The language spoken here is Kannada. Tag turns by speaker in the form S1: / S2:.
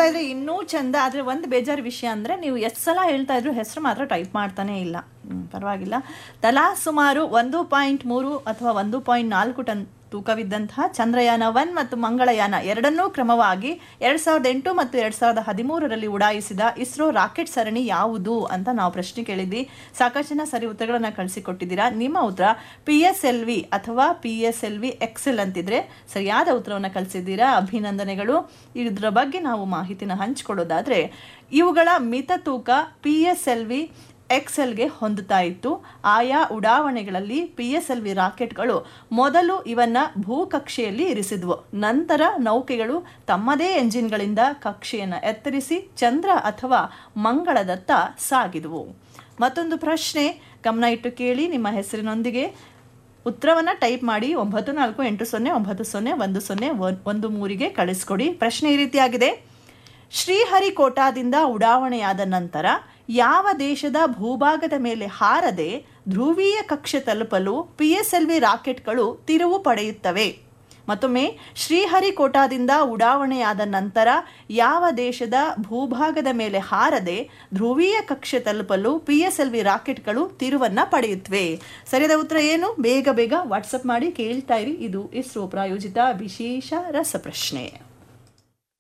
S1: ಕೇಳಿಸ್ತಾ ಇದ್ರೆ ಇನ್ನೂ ಚಂದ ಆದರೆ ಒಂದು ಬೇಜಾರು ವಿಷಯ ಅಂದರೆ ನೀವು ಎಷ್ಟು ಸಲ ಹೇಳ್ತಾ ಇದ್ರು ಹೆಸರು ಮಾತ್ರ ಟೈಪ್ ಮಾಡ್ತಾನೇ ಇಲ್ಲ ಹ್ಮ್, ಪರವಾಗಿಲ್ಲ ತಲಾ ಸುಮಾರು ಒಂದು ಪಾಯಿಂಟ್ ಮೂರು ಅಥವಾ ಒಂದು ಪಾಯಿಂಟ್ ನಾಲ್ಕು ಟನ್ ತೂಕವಿದ್ದಂತಹ ಚಂದ್ರಯಾನ ಒನ್ ಮತ್ತು ಮಂಗಳಯಾನ ಎರಡನ್ನೂ ಕ್ರಮವಾಗಿ ಎರಡು ಸಾವಿರದ ಎಂಟು ಮತ್ತು ಎರಡು ಸಾವಿರದ ಹದಿಮೂರರಲ್ಲಿ ಉಡಾಯಿಸಿದ ಇಸ್ರೋ ರಾಕೆಟ್ ಸರಣಿ ಯಾವುದು ಅಂತ ನಾವು ಪ್ರಶ್ನೆ ಕೇಳಿದ್ವಿ ಸಾಕಷ್ಟು ಜನ ಸರಿ ಉತ್ತರಗಳನ್ನು ಕಳಿಸಿಕೊಟ್ಟಿದ್ದೀರಾ ನಿಮ್ಮ ಉತ್ತರ ಪಿ ಎಸ್ ಎಲ್ ವಿ ಅಥವಾ P S L V XL ಅಂತಿದ್ರೆ ಸರಿಯಾದ ಉತ್ತರವನ್ನು ಕಳಿಸಿದ್ದೀರಾ ಅಭಿನಂದನೆಗಳು ಇದರ ಬಗ್ಗೆ ನಾವು ಮಾಹಿತಿನ ಹಂಚಿಕೊಳ್ಳೋದಾದ್ರೆ ಇವುಗಳ ಮಿತ ತೂಕ ಪಿ ಎಸ್ ಎಲ್ ವಿ ಎಕ್ಸೆಲ್ಗೆ ಹೊಂದುತ್ತಾ ಇತ್ತು ಆಯಾ ಉಡಾವಣೆಗಳಲ್ಲಿ ಪಿ ಎಸ್ ಎಲ್ ವಿ ರಾಕೆಟ್ಗಳು ಮೊದಲು ಇವನ್ನ ಭೂಕಕ್ಷೆಯಲ್ಲಿ ಇರಿಸಿದ್ವು ನಂತರ ನೌಕೆಗಳು ತಮ್ಮದೇ ಎಂಜಿನ್ಗಳಿಂದ ಕಕ್ಷೆಯನ್ನು ಎತ್ತರಿಸಿ ಚಂದ್ರ ಅಥವಾ ಮಂಗಳದತ್ತ ಸಾಗಿದವು ಮತ್ತೊಂದು ಪ್ರಶ್ನೆ ಗಮನ ಇಟ್ಟು ಕೇಳಿ ನಿಮ್ಮ ಹೆಸರಿನೊಂದಿಗೆ ಉತ್ತರವನ್ನು ಟೈಪ್ ಮಾಡಿ ಒಂಬತ್ತು ನಾಲ್ಕು ಎಂಟು ಸೊನ್ನೆ ಒಂಬತ್ತು ಸೊನ್ನೆ ಒಂದು ಸೊನ್ನೆ ಒನ್- ಒಂದು ಮೂರಿಗೆ ಕಳಿಸ್ಕೊಡಿ ಪ್ರಶ್ನೆ ಈ ರೀತಿಯಾಗಿದೆ ಶ್ರೀಹರಿಕೋಟಾದಿಂದ ಉಡಾವಣೆಯಾದ ನಂತರ ಯಾವ ದೇಶದ ಭೂಭಾಗದ ಮೇಲೆ ಹಾರದೆ ಧ್ರುವೀಯ ಕಕ್ಷೆ ತಲುಪಲು ಪಿ ಎಸ್ ಎಲ್ ವಿ ರಾಕೆಟ್ಗಳು ತಿರುವು ಪಡೆಯುತ್ತವೆ ಮತ್ತೊಮ್ಮೆ ಶ್ರೀಹರಿಕೋಟಾದಿಂದ ಉಡಾವಣೆಯಾದ ನಂತರ ಯಾವ ದೇಶದ ಭೂಭಾಗದ ಮೇಲೆ ಹಾರದೆ ಧ್ರುವೀಯ ಕಕ್ಷೆ ತಲುಪಲು ಪಿ ಎಸ್ ಎಲ್ ವಿ ರಾಕೆಟ್ಗಳು ತಿರುವನ್ನ ಪಡೆಯುತ್ತವೆ ಸರಿಯಾದ ಉತ್ತರ ಏನು ಬೇಗ ಬೇಗ ವಾಟ್ಸಪ್ ಮಾಡಿ ಕೇಳ್ತಾ ಇರಿ ಇದು ಇಸ್ರೋ ಪ್ರಾಯೋಜಿತ ವಿಶೇಷ ರಸಪ್ರಶ್ನೆ